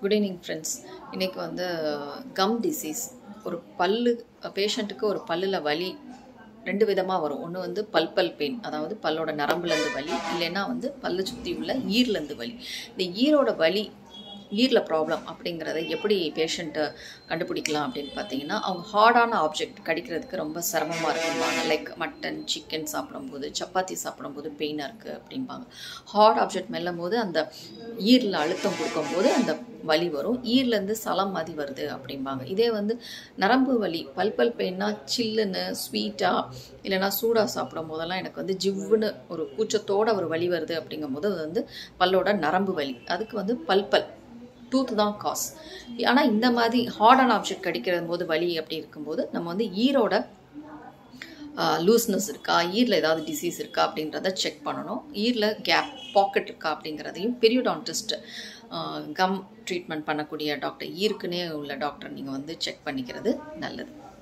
good evening friends இன்றைக்கி வந்து gum disease ஒரு பல்லு பேஷண்ட்டுக்கு ஒரு பல்லில் வலி ரெண்டு விதமாக வரும் ஒன்று வந்து பல் பல் பெயின் அதாவது பல்லோட நரம்புலேருந்து வலி இல்லைன்னா வந்து பல்லை சுற்றி உள்ள ஈர்லேருந்து வலி இந்த ஈரோட வலி ஈரில் ப்ராப்ளம் அப்படிங்கிறத எப்படி பேஷண்ட்டை கண்டுபிடிக்கலாம் அப்படின்னு பார்த்தீங்கன்னா அவங்க ஹார்டான ஆப்ஜெக்ட் கடிக்கிறதுக்கு ரொம்ப சிரமமாக இருக்கும்பாங்க லைக் மட்டன் சிக்கன் சாப்பிடும்போது சப்பாத்தி சாப்பிடும்போது பெயினாக இருக்குது அப்படிம்பாங்க ஹார்ட் ஆப்ஜெக்ட் மெல்லும் போது அந்த ஈரில் அழுத்தம் கொடுக்கும்போது அந்த வலி வரும் ஈர்லேருந்து சலம் மாதிரி வருது அப்படிம்பாங்க இதே வந்து நரம்பு வலி பல் பல் பெயின்னா சில்லுன்னு ஸ்வீட்டாக இல்லைனா சூடாக சாப்பிடும் போதெல்லாம் எனக்கு வந்து ஜிவ்வுன்னு ஒரு கூச்சத்தோட ஒரு வலி வருது அப்படிங்கும்போது அது வந்து பல்லோட நரம்பு வலி அதுக்கு வந்து பல்பல் டூத் தான் காஸ் ஆனால் இந்த மாதிரி ஹார்டான ஆப்ஜெக்ட் கடிக்கிற போது வலி அப்படி இருக்கும்போது நம்ம வந்து ஈரோட லூஸ்னஸ் இருக்கா ஈரில் ஏதாவது டிசீஸ் இருக்கா அப்படின்றத செக் பண்ணணும் ஈரில் கேப் பாக்கெட் இருக்கா அப்படிங்கிறதையும் பெரியோடான்டிஸ்ட் கம் ட்ரீட்மெண்ட் பண்ணக்கூடிய டாக்டர் ஈருக்குன்னே உள்ள டாக்டர் நீங்கள் வந்து செக் பண்ணிக்கிறது நல்லது